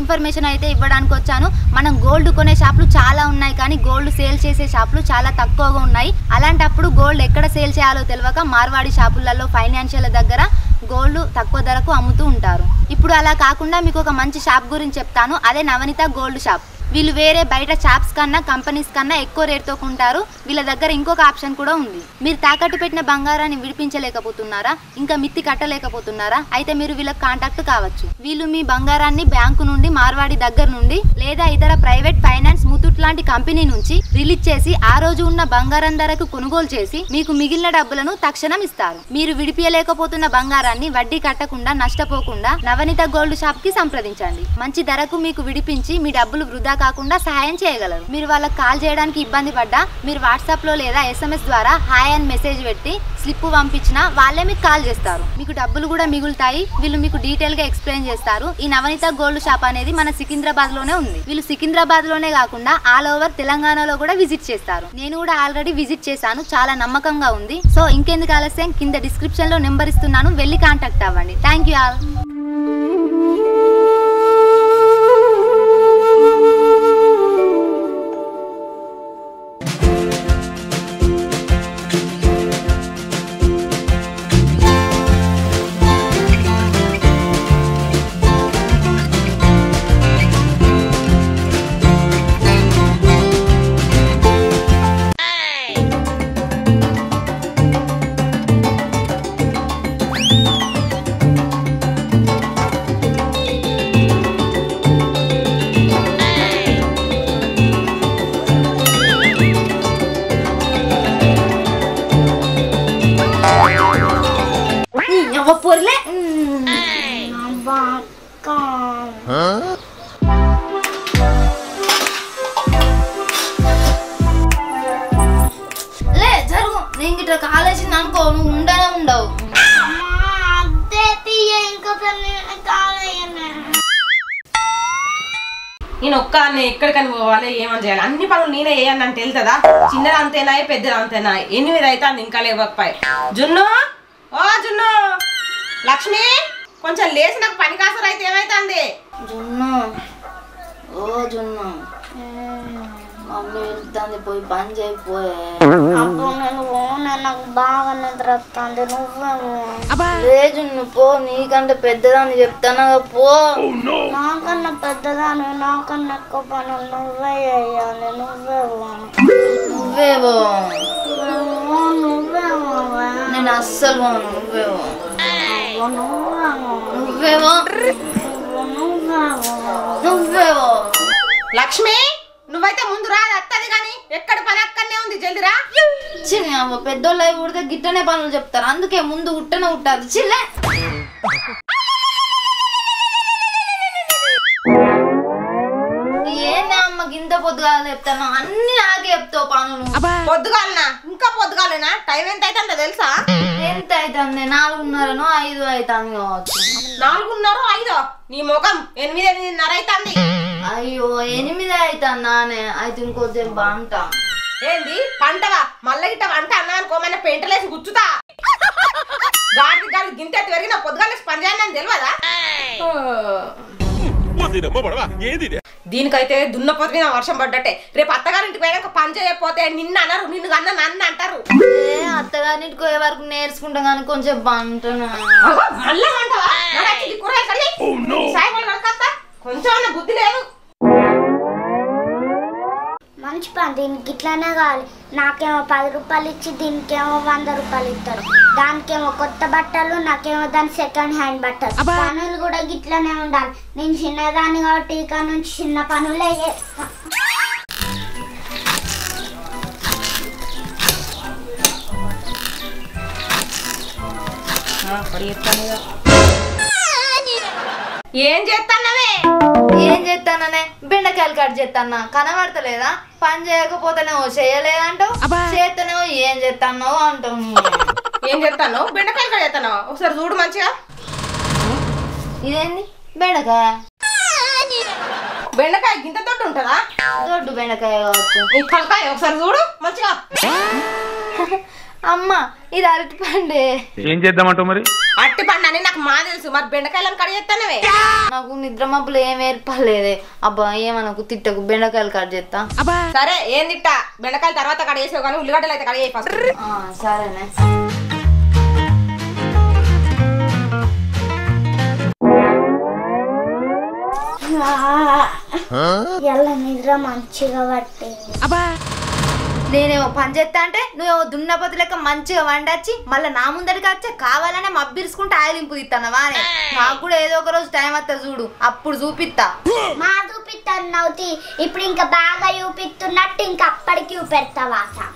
Information అయితే ఇవ్వడానికి వచ్చాను మనం గోల్డ్ కొనే షాపులు చాలా ఉన్నాయి కానీ గోల్డ్ సేల్ చేసే షాపులు చాలా తక్కువగా ఉన్నాయి అలాంటప్పుడు గోల్డ్ ఎక్కడ సేల్ చేయాలో తెలియక మార్వాడి షాపులలో ఫైనాన్షియల్ దగ్గర గోల్డ్ తక్కువ ధరకు అమ్ముతూ ఉంటారు ఇప్పుడు అలా కాకుండా మీకు ఒక మంచి షాప్ గురించి చెప్తాను అదే నవనిత గోల్డ్ షాప్ వీళ్ళు వేరే బయట షాప్స్ కన్నా కంపెనీస్ కన్నా ఎక్కువ రేట్తో కొంటారు వీళ్ళ దగ్గర ఇంకొక ఆప్షన్ కూడా ఉంది మీరు తాకట్టు పెట్టిన బంగారాన్ని విడిపించలేకపోతున్నారా ఇంకా మిత్తి కట్టలేకపోతున్నారా అయితే మీరు వీళ్ళకి కాంటాక్ట్ కావచ్చు వీళ్ళు మీ బంగారాన్ని బ్యాంకు నుండి మార్వాడి దగ్గర నుండి లేదా ఇతర ప్రైవేట్ ఫైనాన్స్ ముతూట్ లాంటి కంపెనీ నుంచి రిలీజ్ చేసి ఆ రోజు ఉన్న బంగారం ధరకు కొనుగోలు చేసి మీకు మిగిలిన డబ్బులను తక్షణం ఇస్తారు మీరు విడిపియలేకపోతున్న బంగారాన్ని వడ్డీ కట్టకుండా నష్టపోకుండా నవనిత గోల్డ్ షాప్ కి సంప్రదించండి మంచి ధరకు మీకు విడిపించి మీ డబ్బులు వృధా కాకుండా సహాయం చేయగలరు మీరు వాళ్ళకి కాల్ చేయడానికి ఇబ్బంది పడ్డా మీరు వాట్సాప్ లో లేదా ఎస్ఎంఎస్ ద్వారా హాయ్ అని మెసేజ్ పెట్టి స్లిప్ పంపించినా వాళ్ళే మీకు కాల్ చేస్తారు మీకు డబ్బులు కూడా మిగులుతాయి వీళ్ళు మీకు డీటెయిల్ గా ఎక్స్ప్లెయిన్ చేస్తారు ఈ నవనిత గోల్డ్ షాప్ అనేది మన సికింద్రాబాద్ లోనే ఉంది వీళ్ళు సికింద్రాబాద్ లోనే కాకుండా ఆల్ ఓవర్ తెలంగాణలో కూడా విజిట్ చేస్తారు నేను కూడా ఆల్రెడీ విజిట్ చేశాను చాలా నమ్మకంగా ఉంది సో ఇంకెందుకు ఆలస్యం కింద డిస్క్రిప్షన్ లో నెంబర్ ఇస్తున్నాను వెళ్ళి కాంటాక్ట్ అవ్వండి థ్యాంక్ యూ ఆల్ పొరలే లే జరుగు నేను ఇట్లా కాలేసింది అనుకో నువ్వు ఉండనే ఉండవు నేను ఒక్క ఎక్కడికని పోవాలి ఏమని చేయాలి అన్ని పనులు నేనే వేయను అంటే వెళ్తుందా చిన్నది అంతేనా పెద్దది అంతేనా ఎనిమిది అయితే అంది ఇంకా లేవకపోయి జున్ను ఓ జున్ను లక్ష్మి కొంచెం లేచి నాకు పని కాసరు అయితే ఏమైతుంది జున్ను ఓ జున్ను మమ్మీ వెళ్తాంది పోయి పని చేయకపోయే అప్పుడు నేను పోను నాకు బాగా నిద్ర వస్తుంది నువ్వేమో లే జున్ను పో నీకంటే పెద్దదాన్ని చెప్తాను పో నాకన్నా పెద్దదాన్ని నాకన్నా ఎక్కువ పనులు నువ్వే చేయాలి నువ్వే పోను నువ్వేవో నువ్వు నువ్వేమో నేను అస్సలు పోను నువ్వేవో నువ్వేమో నువ్వేవో నువ్వేమో నువ్వేవో లక్ష్మి నువ్వైతే ముందు రా అత్తది కానీ ఎక్కడ పని అక్కడనే ఉంది జల్ది రా చిన్న అవ్వ పెద్దోళ్ళు అయి పుడితే గిట్టనే పనులు చెప్తారు అందుకే ముందు ఉట్టనే ఉట్టారు చిల్లే ఏంది అమ్మ గింత పొద్దుగా చెప్తాను అన్ని నాకే చెప్తావు పనులు పొద్దుగాలనా ఇంకా పొద్దుగాలేనా టైం ఎంత అవుతుందో తెలుసా ఎంత అవుతుంది నాలుగున్నరనో ఐదు అవుతుంది కావచ్చు నాలుగున్నర ఐదో నీ ముఖం ఎనిమిది ఎనిమిదిన్నర అవుతుంది అయ్యో ఎనిమిది అవుతుంది నానే అయితే ఇంకొద్దిసేపు బాగుంట ఏంది పంటవా మళ్ళీ గిట్ట వంట అన్నా అనుకో మన పెంటలేసి గుచ్చుతా గాడి గాడి గింత పెరిగిన పొద్దుగాలేసి పని చేయండి అని తెలియదా వదినమ్మ పడవా ఏది దీనికైతే దున్నపోతు మీద వర్షం పడ్డట్టే రేపు అత్తగారింటికి పోయాక పని చేయకపోతే నిన్ను అన్నారు నిన్ను కన్నా నన్ను అంటారు ఏ అత్తగారింటికి పోయే వరకు నేర్చుకుంటా కానీ కొంచెం బాగుంటున్నా అగో, మళ్ళా అంటావా నాకు వచ్చింది కూరగాయలు కడిగి. సాయిబాబు కడకత్తా కొంచెం అన్న బుద్ధి లేదు మంచి పని దీనికి ఇట్లానే కావాలి నాకేమో పది రూపాయలు ఇచ్చి దీనికేమో వంద రూపాయలు ఇస్తారు దానికేమో కొత్త బట్టలు నాకేమో దాని సెకండ్ హ్యాండ్ బట్టలు పనులు కూడా గిట్లనే ఉండాలి నేను చిన్నదాన్ని కాబట్టి ఇక నుంచి చిన్న పనులే చేస్తా ఏం చేస్తానవే ఏం చేస్తాననే బెండకాయలు కట్ చేస్తానా కనబడతలేదా పని చేయకపోతేనే ఓ చేయలేదంటావు చేస్తేనేమో ఏం చేస్తానో అంటావు నువ్వు. ఏం చేస్తాను బెండకాయలు కూడా చేస్తాను ఒకసారి చూడు మంచిగా ఇదేంది బెండకాయ బెండకాయ గింత తోటి ఉంటుందా దొడ్డు బెండకాయ కావచ్చు ఈ కలకాయ ఒకసారి చూడు మంచిగా అమ్మ ఇది అరటి పండే ఏం చేద్దామంటావు మరి అట్టి పండు అని నాకు మా తెలుసు మరి బెండకాయలను కట్ చేస్తానవే నాకు నిద్ర మబ్బులు ఏం ఏర్పడలేదే అబ్బా ఏమనకు తిట్టకు బెండకాయలు కట్ చేస్తా సరే ఏం తిట్టా బెండకాయలు తర్వాత కట్ చేసావు కానీ ఉల్లిగడ్డలు అయితే కట్ చేయి ఫస్ట్ ఆ, సరేనే ఎలా నిద్ర మంచిగా పట్టింది నేనేమో పని చేస్తా అంటే నువ్వేమో దున్నపోతు లెక్క మంచిగా వండొచ్చి మళ్ళీ నా ముందరికి వచ్చి కావాలనే మబ్బిరుసుకుంటే ఆయిలింపు తీస్తానవా అని నాకు కూడా ఏదో ఒక రోజు టైం వస్తా చూడు అప్పుడు చూపిస్తా మా చూపిస్తాను నవ్వుతి ఇప్పుడు ఇంకా బాగా చూపిస్తున్నట్టు ఇంకా అప్పటికి చూపెడతావా అస.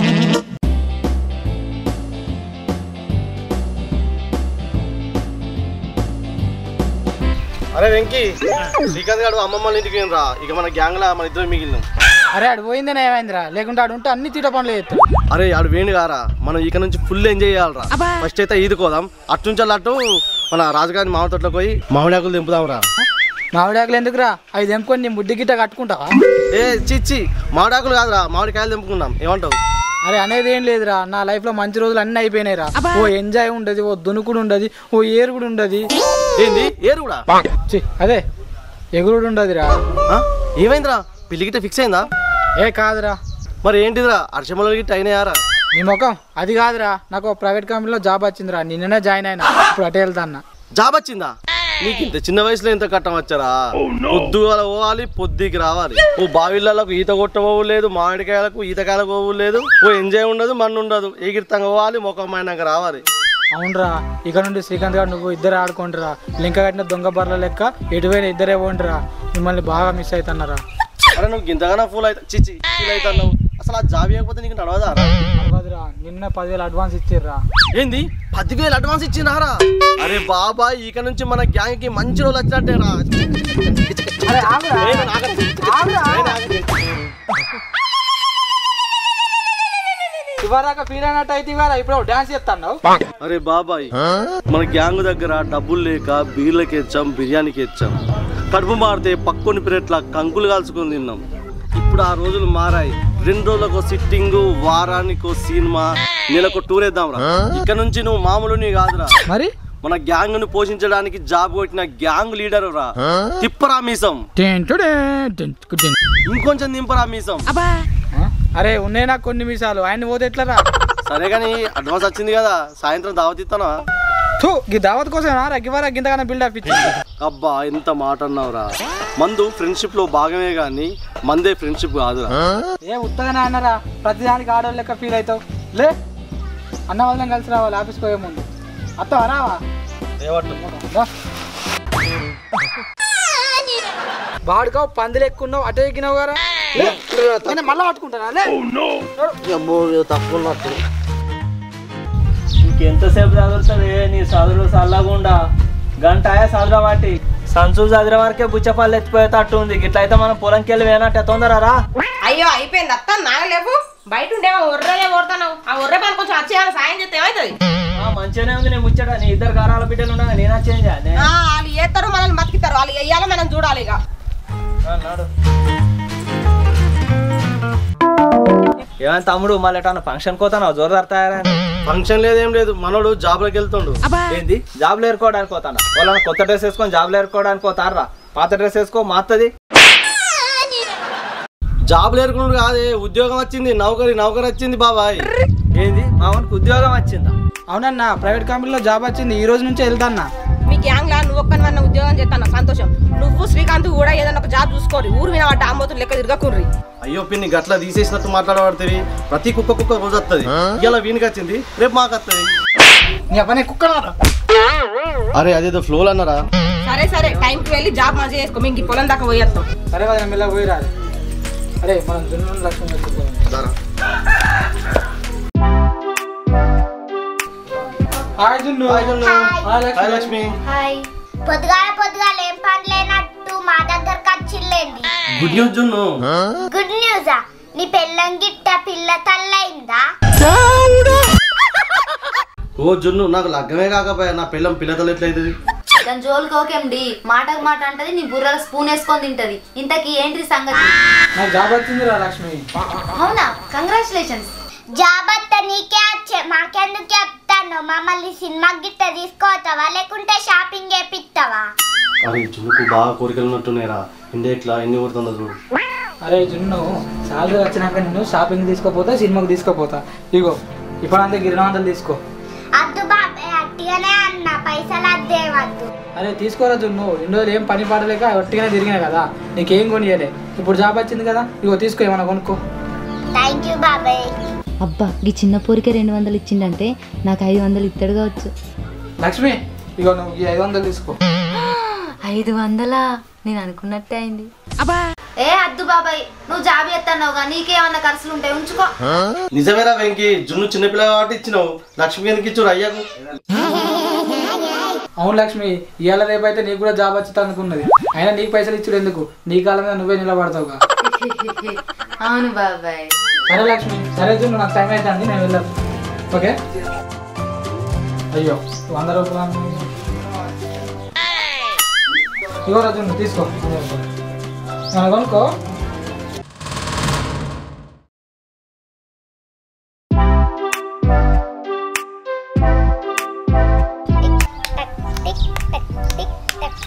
అరే వెంకీ శ్రీకాంత్ గారు అమ్మమ్మ ఇంటికి రా ఇక మన గ్యాంగ్ లా మన ఇద్దరు మిగిలిన అరే ఆడు పోయిందనే ఏమైందిరా లేకుంటే ఆడు ఉంటే అన్ని తీట పనులు చేస్తాడు అరే ఆడు వేణు కారా మనం ఇక నుంచి ఫుల్ ఎంజాయ్ చేయాలరా ఫస్ట్ అయితే ఈదుకోదాం అటు నుంచి అటు మన రాజుగారి మామిడి తోటలోకి పోయి మామిడాకులు దింపుదాం రా మామిడాకులు ఎందుకురా అవి తెంపుకొని నీ ముడ్డి గిట్ట కట్టుకుంటావా ఏ చిచ్చి మామిడాకులు కాదురా మామిడికాయలు దింపుకుందాం ఏమంటావు అరే అనేది ఏం లేదురా నా లైఫ్ లో మంచి రోజులు అన్ని అయిపోయినాయిరా ఓ ఎంజాయ్ ఉండదు ఓ దునుకుడు ఉండదు ఓ ఏరుగుడు ఉండదు ఏంది ఏరు కూడా ఛీ, అదే ఎగురుడు ఉండదురా ఆ? ఏమైందిరా పెళ్లి గిట్ట ఫిక్స్ అయిందా ఏ కాదురా మరి ఏంటిదిరా అర్చమల గిట్ట అయినాయారా నీ ముఖం అది కాదురా నాకు ప్రైవేట్ కంపెనీలో జాబ్ వచ్చిందిరా నిన్ననే జాయిన్ అయినా ఇప్పుడు అటే వెళ్తా అన్న జాబ్ వచ్చిందా నీకు ఇంత చిన్న వయసులో ఇంత కట్టం వచ్చారా పొద్దుగాల పోవాలి పొద్దుకి రావాలి ఓ బావిళ్ళకు ఈత కొట్టబోవు లేదు మామిడికాయలకు ఈతకాయలకు పోవు లేదు ఓ ఎంజాయ్ ఉండదు మన్ను ఉండదు ఎగిరితంగా పోవాలి ముఖం అయినాక రావాలి అవునరా ఇక నుండి శ్రీకాంత్ గారు నువ్వు ఇద్దరు ఆడుకుంటురా లింక కట్టిన దొంగ బర్ల లెక్క ఎటువైనా ఇద్దరే పోండిరా మిమ్మల్ని బాగా మిస్ అవుతున్నారా అరే నువ్వు ఇంతగానో ఫూల్ అవుతా చిచ్చి ఫీల్ అవుతున్నావు అసలు ఆ జాబ్ ఇవ్వకపోతే నీకు నడవదారా కాదురా నిన్న పదివేలు అడ్వాన్స్ ఇచ్చిర్రా ఏంది పదివేలు అడ్వాన్స్ ఇచ్చినారా అరే బాబా ఇక నుంచి మన గ్యాంగ్ కి మంచి రోజులు వచ్చినట్టేరా నేను నాగ- నేను నాగ- ఇవ్వరాక ఫీల్ అయినట్టు అయితే ఇవ్వరా ఇప్పుడు డాన్స్ చేస్తాను అరే బాబాయ్ మన గ్యాంగ్ దగ్గర డబ్బులు లేక బీర్లకి ఇచ్చాం బిర్యానీకి ఇచ్చాం కడుపు మారితే పక్కొని పిరెట్ల కంకులు కాల్చుకొని తిన్నాం ఇప్పుడు ఆ రోజులు మారాయి రెండు రోజులకు సిట్టింగ్ వారానికి సినిమా నెలకు టూర్ వేద్దాం రా ఇక్కడ నుంచి నువ్వు మామూలుని కాదురా మరి మన గ్యాంగ్ ను పోషించడానికి జాబ్ కొట్టిన గ్యాంగ్ లీడర్ రా తిప్పరా మీసం టెంటుడే, టెంటుకుటెం. ఇంకొంచెం దింపరా మీసం ఆ? అరే ఉన్నాయి నాకు కొన్ని మిసాలు ఆయన పోతే ఎట్లరా సరే కానీ అడ్వాన్స్ వచ్చింది కదా సాయంత్రం దావత్ ఇస్తానా థూ ఈ దావత్ కోసం రా గివరా గింతగానే బిల్డప్ ఇచ్చి అబ్బా ఎంత మాట అన్నావురా మందు ఫ్రెండ్షిప్ లో భాగమే గాని మందే ఫ్రెండ్షిప్ కాదురా ఏ ఉత్తగానే అన్నారా ప్రతిదానికి ఆడవాళ్ళు లెక్క ఫీల్ అవుతావు లే అన్న వాళ్ళని కలిసి రావాలి ఆఫీస్కి పోయే ముందు అత్తవా రావా రా. వాడుకో పందులు ఎక్కున్నావు అటే ఎక్కినావు కదా లే. నేను మళ్ళా పట్టుకుంటానా లే తక్కువ ఇంకెంతసేపు చదువుతుంది నీ చదువులు చల్లగుండా గంట ఆయా చదువుల వాటి సంచు చదివే వరకే బుచ్చపాలు ఎత్తిపోయేటట్టు ఉంది గిట్లయితే మనం పొలంకి వెళ్ళి వేనట్టే తొందరరా అయ్యో అయిపోయింది అత్త నాగలేవు బయట ఉండేవా ఒర్రలే ఓడతాను ఆ ఒర్రే పని కొంచెం వచ్చేయాలి సాయం చేస్తే ఏమవుతుంది ఆ, మంచిగానే ఉంది నేను ముచ్చట నీ ఇద్దరు గారాల బిడ్డలు ఉండగా నేనా చేంజ్ ఆ, వాళ్ళు చేస్తారు మనల్ని బతికిస్తారు వాళ్ళు వెయ్యాలో మనం చూడాలి ఇక ఏమైనా తమ్ముడు మళ్ళీ ఎటన్నా ఫంక్షన్ కోతాను జోరుదారు తయారైన ఫంక్షన్ లేదేం లేదు మనోడు జాబ్ లోకి వెళ్తుండు ఏంది జాబ్లో ఏరుకోవడానికి పోతాను వాళ్ళని కొత్త డ్రెస్ వేసుకొని జాబ్లో ఏరుకోవడానికి పోతారా పాత డ్రెస్ వేసుకో మాత్తది జాబ్ లేరుకున్నాడు కాదే ఉద్యోగం వచ్చింది నౌకరి నౌకరి వచ్చింది బాబాయ్ ఏంది మామూలుకి ఉద్యోగం వచ్చిందా అవునన్నా ప్రైవేట్ కంపెనీలో జాబ్ వచ్చింది ఈ రోజు నుంచే వెళ్తాన్నా మీ గ్యాంగ్ లా నువ్వు ఒక్కనివన్న ఉద్యోగం చేస్తాను సంతోషం నువ్వు శ్రీకాంత్ కూడా ఏదైనా ఒక జాబ్ చూసుకోరు ఊరు వినబడ్డ అమ్మతులు లెక్క తిరగకుర్రి అయ్యో పిన్ని గట్ల తీసేసినట్టు మాట్లాడబడుతుంది ప్రతి కుక్క కుక్క రోజు వస్తుంది ఇలా వీనికి వచ్చింది రేపు మాకు వస్తుంది నీ పని కుక్కనారా అరే అదేదో ఫ్లోల్ అన్నారా సరే సరే టైంకి వెళ్ళి జాబ్ మంచిగా చేసుకో మీకు ఈ పొలం దాకా పోయేస్తాం సరే వదిన మెల్ల పోయి రాదు అరే మనం జున్ను లక్ష్మణ్ చెప్పుకోవాలి hi Junnu hi hi Lakshmi Lakshmi hi పొద్దుగాల పొద్దుగాల ఏం పని లేనట్టు మా దగ్గరకు వచ్చిల్లేండి గుడ్ న్యూస్ జున్ను గుడ్ న్యూసా నీ పెళ్ళం గిట్ట పిల్ల తల్లయిందా ఓ జున్ను నాకు లగ్గమే కాకపోయా నా పిల్లం పిల్లతలు ఎట్లయితుంది దాని జోలుకోకేండి మాటకు మాట అంటది నీ బుర్రలో స్పూన్ వేసుకొని తింటది ఇంతకీ ఏంటి సంగతి నాకు జాబ్ వచ్చింది రా లక్ష్మి అవునా కంగ్రాచులేషన్స్ జాబ్ అత్త నీకే వచ్చే మాకెందుకు చెప్తాను మమ్మల్ని సినిమాకి గిట్ట తీసుకోవతావా లేకుంటే షాపింగ్ చేపిస్తావా అరే చున్నుకు బాగా కోరికలు ఉన్నట్టున్నాయిరా ఇండియా ఇట్లా ఎన్ని కొడుతుందో చూడు అరే జున్ను సాలరీ వచ్చినాక నేను షాపింగ్ తీసుకోపోతా సినిమాకి తీసుకోపోతా ఇగో ఇప్పుడు అంతే గిరిన వందలు తీసుకో అద్దు బాబాయ్ అట్టిగానే అన్న పైసలు అద్దే వద్దు అరే తీసుకోరా జున్ను ఇన్ని రోజులు ఏం పని పాడలేక ఒట్టిగానే తిరిగినా కదా నీకేం కొనియలే ఇప్పుడు జాబ్ వచ్చింది కదా ఇగో తీసుకో ఏమన్నా కొనుక్కో థ్యాంక్ యూ బాబాయ్ అబ్బా ఈ చిన్న పోరికే రెండు వందలు ఇచ్చిండంటే నాకు ఐదు వందలు ఇత్తడు కావచ్చు లక్ష్మి ఇగో నువ్వు ఈ ఐదు వందలు తీసుకో ఐదు వందలా నేను అనుకున్నట్టే అయింది ఏ అద్దు బాబాయ్ నువ్వు జాబ్ ఎత్తన్నావుగా నీకేమన్నా ఖర్చులు ఉంటాయి ఉంచుకో నిజమేరా వెంకి జున్ను చిన్నపిల్ల కాబట్టి ఇచ్చినావు లక్ష్మి ఎందుకు ఇచ్చాడు అయ్యాకు అవును లక్ష్మి ఇవాళ రేపు అయితే నీకు కూడా జాబ్ వచ్చి అనుకున్నది అయినా నీకు పైసలు ఇచ్చుడు ఎందుకు నీ కాలం మీద నువ్వే నిలబడతావుగా అవును బాబాయ్ సరే లక్ష్మి సరే జున్ను నాకు టైం అవుతుంది నేను వెళ్ళాను ఓకే అయ్యో వంద రూపాయలు ఇగో రాజు నువ్వు తీసుకో ఏమన్నా కొనుక్కో టిక్ టక్ టిక్ టక్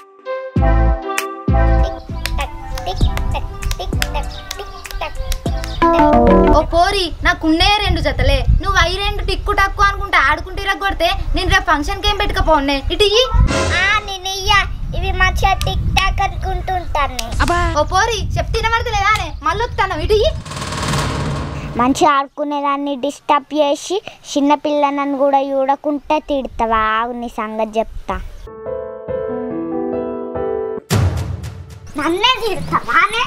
టిక్ టక్ టిక్ టక్ టిక్ టక్ ఓ పోరి నాకున్నే రెండు జతలే నువ్వు అయి రెండు టిక్కు టక్కు అనుకుంటా ఆడుకుంటే కొడితే నేను రేపు ఫంక్షన్కి ఏం పెట్టుకపోనే ఇటు ఇయ్యి. ఆ నేను ఇయ్య ఇవి మంచిగా టిక్ టాక్ అనుకుంటుంటాను ఓ పోరి చెప్తిన పడతలేదానే మళ్ళీ వస్తాను ఇటు ఇయ్యి. మంచిగా ఆడుకునేదాన్ని డిస్టర్బ్ చేసి చిన్నపిల్లనని కూడా చూడకుంటే తిడతావా ఆగు నీ సంగతి చెప్తా నన్నే తిడతావానే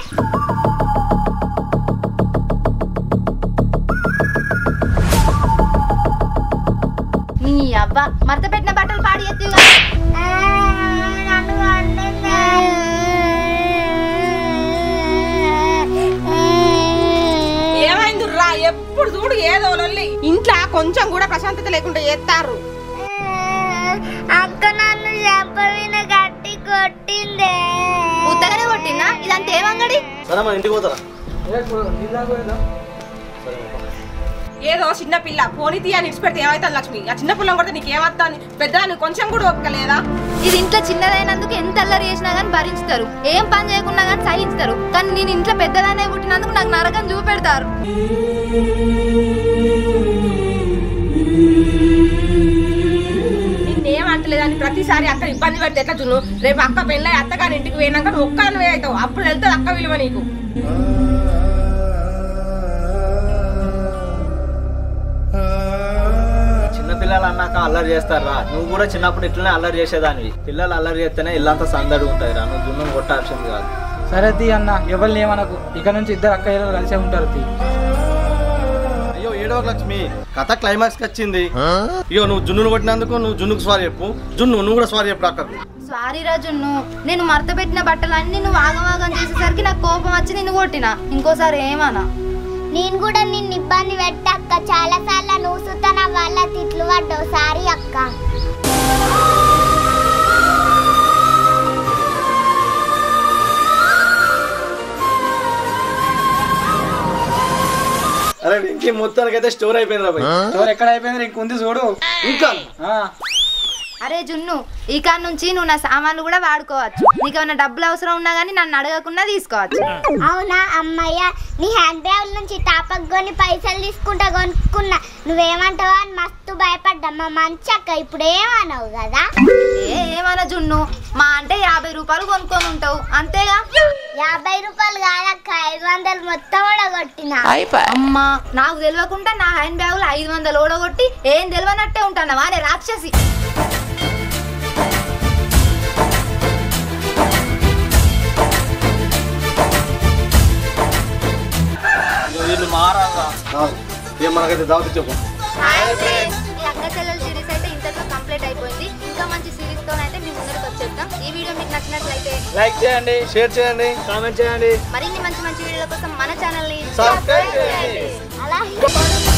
నీ అబ్బా మడత పెట్టిన బట్టలు పాడి ఎత్తివి ఆ, నన్ను కొట్టిందే. ఏమైంది రా ఎప్పుడు చూడు ఏదో లొల్లి ఇంట్లో కొంచెం కూడా ప్రశాంతత లేకుండా చేస్తారు అక్క నన్ను చెంప మీద గట్టి కొట్టిందే ఉత్తగానే కొట్టినా ఇదంతా ఏమంగడి సరే మన ఇంటికి పోతారా ఏ, పో- నీ దాకా పోయేదా? ఏదో చిన్న పిల్ల పోనీ తీయ నిడిచిపెడితే ఏమైతుంది లక్ష్మి ఆ చిన్న పిల్లని కొడితే నీకు ఏమవుతుంది పెద్ద నీకు కొంచెం కూడా ఓపిక లేదా ఇది ఇంట్లో చిన్నదైనందుకు ఎంత అల్లరి చేసినా కానీ భరించుతారు ఏం పని చేయకున్నా కానీ సహిస్తారు కానీ నేను ఇంట్లో పెద్దదానే పుట్టినందుకు నాకు నరకం చూపెడతారు నిన్నేమంటలేదని ప్రతిసారి అక్క ఇబ్బంది పెడితే ఎట్లా జున్ను రేపు అక్క పెళ్ళి అత్తగారి ఇంటికి పోయినాక నువ్వు ఒక్క నువ్వే అవుతావు అప్పుడు వెళ్తుంది అక్క విలువ నీకు చిన్నపిల్లలు అన్నాక అల్లరి చేస్తారా నువ్వు కూడా చిన్నప్పుడు ఇట్లనే అల్లరి చేసేదానివి పిల్లలు అల్లరి చేస్తేనే ఇల్లంతా సందడి ఉంటుంది రా నువ్వు జున్నం కొట్టాల్సింది కాదు సరే తీ అన్న ఎవరిని ఏమనకు ఇక నుంచి ఇద్దరు అక్క ఇద్దరు కలిసే ఉంటారు తీ అయ్యో ఏడవ లక్ష్మి కథ క్లైమాక్స్ కి వచ్చింది అయ్యో నువ్వు జున్నును కొట్టినందుకు నువ్వు జున్నుకు సారీ చెప్పు జున్ను నువ్వు కూడా సారీ చెప్పు అక్కకు సారీ రాజు నువ్వు నేను మడత పెట్టిన బట్టలన్నీ నువ్వు ఆగమాగం చేసేసరికి నాకు కోపం వచ్చి నిన్ను కొట్టిన ఇంకోసారి ఏమన్నా నేను కూడా నిన్ను ఇబ్బంది పెట్టక్క చాలా సార్లు నువ్వు సుతన వల్ల తిట్లు పడ్డావు సారీ అక్క అరే ఇంకే మొత్తానికి అయితే స్టోర్ అయిపోయింది రా భయ్. ఎవరు ఎక్కడ అయిపోయింది ఇంకుంది చూడు ఇంకా ఆ, అరే జున్ను ఈ కాడ నుంచి నువ్వు నా సామాన్లు కూడా వాడుకోవచ్చు నీకు ఏమైనా డబ్బులు అవసరం ఉన్నా కానీ నన్ను అడగకుండా తీసుకోవచ్చు అవునా అమ్మయ్య నీ హ్యాండ్ బ్యాగ్ నుంచి తాపక్ కొని పైసలు తీసుకుంటా కొనుక్కున్నా నువ్వేమంటావా అని మస్తు భయపడ్డా మా మంచి అక్క ఇప్పుడు ఏమన్నావు కదా ఏ ఏమన్నా జున్ను మా అంటే యాభై రూపాయలు కొనుక్కొని ఉంటావు అంతేగా యాభై రూపాయలు కాదక్క ఐదు వందలు మొత్తం కూడా కొట్టినా అమ్మా నాకు తెలియకుండా నా హ్యాండ్ బ్యాగులు ఐదు వందలు ఓడగొట్టి ఏం తెలియనట్టే ఉంటాను వానే రాక్షసి వీళ్ళు మారాలా కాదు. ఏం మనకైతే దావతి చెప్పు ఈ అక్క చెల్లెల సిరీస్ అయితే ఇంతలో కంప్లీట్ అయిపోయింది ఇంకా మంచి సిరీస్ తో అయితే మీ ముందరకు వచ్చేద్దాం ఈ వీడియో మీకు నచ్చినట్లయితే లైక్ చేయండి షేర్ చేయండి కామెంట్ చేయండి మరిన్ని మంచి మంచి వీడియోల కోసం మన ఛానల్ ని సబ్స్క్రైబ్ చేయండి అలా